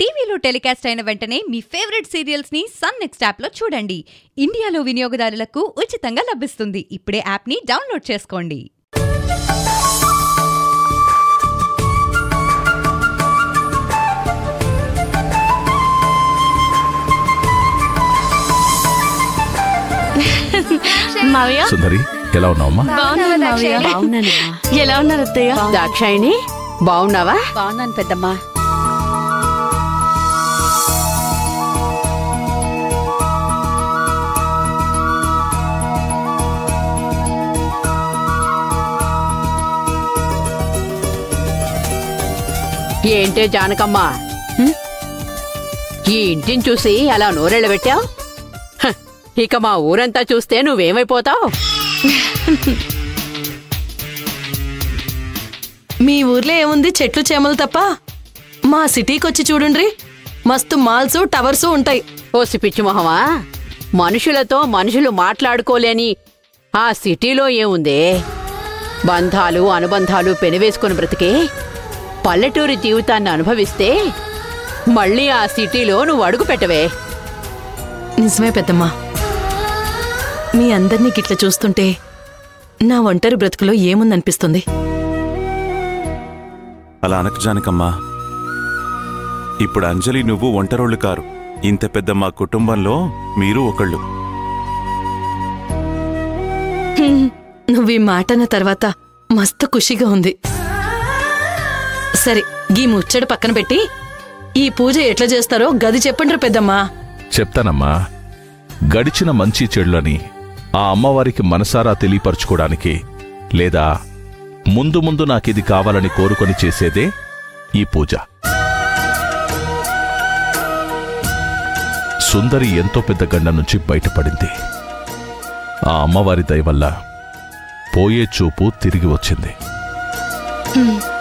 టీవీలో టెలికాస్ట్ అయిన వెంటనే మీ ఫేవరెట్ సీరియల్స్ ని సన్ నెక్స్ట్ యాప్ లో చూడండి ఇండియాలో వినియోగదారులకు ఉచితంగా లభిస్తుంది ఇప్పుడే యాప్ ని డౌన్లోడ్ చేసుకోండి మావయ్య సుందరి ఎలా ఉన్నావమ్మా బాగున్నాను మావయ్య బాగున్నానమ్మా ఎలా ఉన్నారు అత్తయ్య దాక్షాయిని బాగున్నావా బాగున్నాను పెద్దమ్మా ఏంటే జానకమ్మా హ్మ్? ఈ ఇంటిని చూసి అలా నోరెళ్ళబెట్టావు ఇక మా ఊరంతా చూస్తే నువ్వేమైపోతావు మీ ఊర్లో ఏముంది చెట్లు చేమలు తప్ప మా సిటీకి వచ్చి చూడండి మస్తు మాల్స్ టవర్స్ ఉంటాయి ఓసి పిచ్చి మొహమా మనుషులతో మనుషులు మాట్లాడుకోలేని ఆ సిటీలో ఏముందే బంధాలు అనుబంధాలు పెనవేసుకుని బ్రతికే పల్లెటూరి జీవితాన్ని అనుభవిస్తే మళ్ళీ ఆ సిటీలో నువ్వు అడుగు పెట్టవే నిజమే పెద్దమ్మా మీ అందరినీ గిట్ల చూస్తుంటే నా ఒంటరి బ్రతుకులో ఏముందనిపిస్తుంది అలా అనకు జానకమ్మా ఇప్పుడు అంజలి నువ్వు ఒంటరోళ్ళు కారు ఇంత పెద్ద మా కుటుంబంలో మీరు ఒకళ్ళు నువ్వు ఈ మాట అన్న తర్వాత మస్తు ఖుషిగా ఉంది సరే గీ ముచ్చట పక్కన పెట్టి ఈ పూజ ఎట్లా చేస్తారో గది చెప్పండి పెద్దమ్మా చెప్తానమ్మా గడిచిన మంచి చెడులని ఆ అమ్మవారికి మనసారా తెలియపరచుకోవడానికి లేదా ముందు ముందు నాకిది కావాలని కోరుకొని చేసేదే ఈ పూజ సుందరి ఎంతో పెద్ద గండ నుంచి బయటపడింది ఆ అమ్మవారి దయ వల్ల పోయే చూపు తిరిగి వచ్చింది హ్మ్.